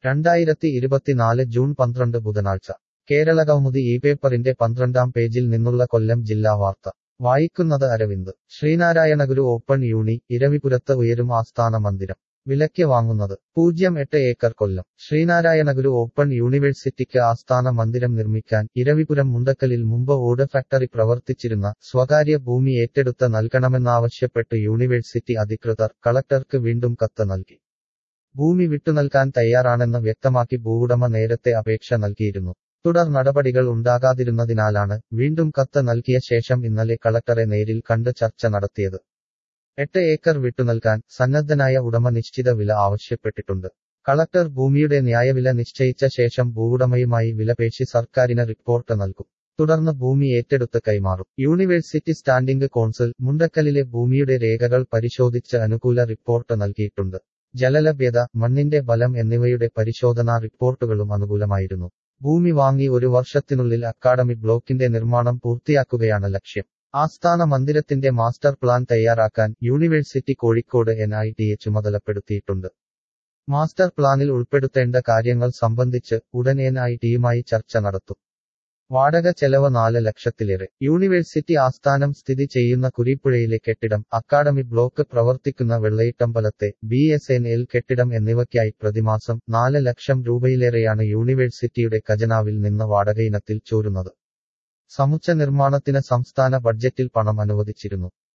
രണ്ടായിരത്തി ഇരുപത്തിനാല് ജൂൺ പന്ത്രണ്ട് ബുധനാഴ്ച കേരള കൗമുദി ഈ പേപ്പറിന്റെ പന്ത്രണ്ടാം പേജിൽ നിന്നുള്ള കൊല്ലം ജില്ലാ വാർത്ത വായിക്കുന്നത് അരവിന്ദ് ശ്രീനാരായണഗുരു ഓപ്പൺ യൂണി ഇരവിപുരത്ത് ഉയരും ആസ്ഥാന മന്ദിരം വിലയ്ക്ക് വാങ്ങുന്നത് പൂജ്യം എട്ട് ഏക്കർ കൊല്ലം ശ്രീനാരായണഗുരു ഓപ്പൺ യൂണിവേഴ്സിറ്റിക്ക് ആസ്ഥാന മന്ദിരം നിർമ്മിക്കാൻ ഇരവിപുരം മുണ്ടക്കലിൽ മുമ്പ് ഓട് ഫാക്ടറി പ്രവർത്തിച്ചിരുന്ന സ്വകാര്യ ഭൂമി ഏറ്റെടുത്ത് നൽകണമെന്നാവശ്യപ്പെട്ട് യൂണിവേഴ്സിറ്റി അധികൃതർ കളക്ടർക്ക് വീണ്ടും കത്ത് നൽകി ഭൂമി വിട്ടുനൽകാൻ തയ്യാറാണെന്ന് വ്യക്തമാക്കി ഭൂവുടമ നേരത്തെ അപേക്ഷ നൽകിയിരുന്നു തുടർ നടപടികൾ ഉണ്ടാകാതിരുന്നതിനാലാണ് വീണ്ടും കത്ത് നൽകിയ ശേഷം ഇന്നലെ കളക്ടറെ നേരിൽ കണ്ട് ചർച്ച നടത്തിയത് എട്ട് ഏക്കർ വിട്ടുനൽകാൻ സന്നദ്ധനായ ഉടമ നിശ്ചിത വില ആവശ്യപ്പെട്ടിട്ടുണ്ട് കളക്ടർ ഭൂമിയുടെ ന്യായവില നിശ്ചയിച്ച ശേഷം ഭൂവുടമയുമായി വിലപേശി സർക്കാരിന് റിപ്പോർട്ട് നൽകും തുടർന്ന് ഭൂമി ഏറ്റെടുത്ത് കൈമാറും യൂണിവേഴ്സിറ്റി സ്റ്റാൻഡിംഗ് കോൺസിൽ മുണ്ടക്കലിലെ ഭൂമിയുടെ രേഖകൾ പരിശോധിച്ച് അനുകൂല റിപ്പോർട്ട് നൽകിയിട്ടുണ്ട് ജലലഭ്യത മണ്ണിന്റെ ബലം എന്നിവയുടെ പരിശോധനാ റിപ്പോർട്ടുകളും അനുകൂലമായിരുന്നു ഭൂമി വാങ്ങി ഒരു വർഷത്തിനുള്ളിൽ അക്കാഡമി ബ്ലോക്കിന്റെ നിർമ്മാണം പൂർത്തിയാക്കുകയാണ് ലക്ഷ്യം ആസ്ഥാന മന്ദിരത്തിന്റെ മാസ്റ്റർ പ്ലാൻ തയ്യാറാക്കാൻ യൂണിവേഴ്സിറ്റി കോഴിക്കോട് എൻ ഐ ടിയെ ചുമതലപ്പെടുത്തിയിട്ടുണ്ട് മാസ്റ്റർ പ്ലാനിൽ ഉൾപ്പെടുത്തേണ്ട കാര്യങ്ങൾ സംബന്ധിച്ച് ഉടൻ എൻ ഐ ടിയുമായി ചർച്ച നടത്തും വാടക ചെലവ് നാല് ലക്ഷത്തിലേറെ യൂണിവേഴ്സിറ്റി ആസ്ഥാനം സ്ഥിതി ചെയ്യുന്ന കുരിപ്പുഴയിലെ കെട്ടിടം അക്കാഡമി ബ്ലോക്ക് പ്രവർത്തിക്കുന്ന വെള്ളയിട്ടമ്പലത്തെ ബി എസ് എൻ എൽ കെട്ടിടം എന്നിവയ്ക്കായി പ്രതിമാസം നാല് ലക്ഷം രൂപയിലേറെയാണ് യൂണിവേഴ്സിറ്റിയുടെ ഖജനാവിൽ നിന്ന് വാടകയിനത്തിൽ ചോരുന്നത് സമുച്ച നിർമ്മാണത്തിന് സംസ്ഥാന ബഡ്ജറ്റിൽ പണം അനുവദിച്ചിരുന്നു